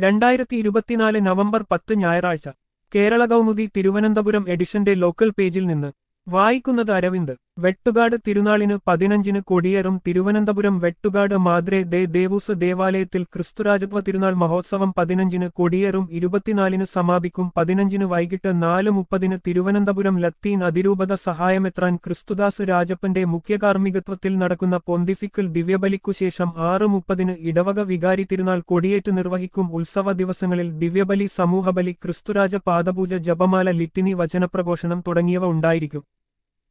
രണ്ടായിരത്തി ഇരുപത്തിനാല് നവംബർ പത്ത് ഞായറാഴ്ച കേരള കൗമുദി തിരുവനന്തപുരം എഡിഷന്റെ ലോക്കൽ പേജിൽ നിന്ന് വായിക്കുന്നത് അരവിന്ദ് വെട്ടുകാട് തിരുനാളിന് പതിനഞ്ചിന് കൊടിയേറും തിരുവനന്തപുരം വെട്ടുകാട് മാദ്രെ ദേ ദേവൂസ് ദേവാലയത്തിൽ ക്രിസ്തുരാജത്വ തിരുനാൾ മഹോത്സവം പതിനഞ്ചിന് കൊടിയേറും ഇരുപത്തിനാലിന് സമാപിക്കും പതിനഞ്ചിന് വൈകിട്ട് നാല് മുപ്പതിന് തിരുവനന്തപുരം ലത്തീൻ അതിരൂപത സഹായമെത്രാൻ ക്രിസ്തുദാസ് രാജപ്പന്റെ മുഖ്യകാർമ്മികത്വത്തിൽ നടക്കുന്ന പൊന്തിഫിക്കൽ ദിവ്യബലിക്കുശേഷം ആറ് മുപ്പതിന് ഇടവക വികാരി തിരുനാൾ കൊടിയേറ്റ് നിർവഹിക്കും ഉത്സവ ദിവസങ്ങളിൽ ദിവ്യബലി സമൂഹബലി ക്രിസ്തുരാജ പാദപൂജ ജപമാല ലിറ്റിനി വചനപ്രഘോഷണം തുടങ്ങിയവ ഉണ്ടായിരിക്കും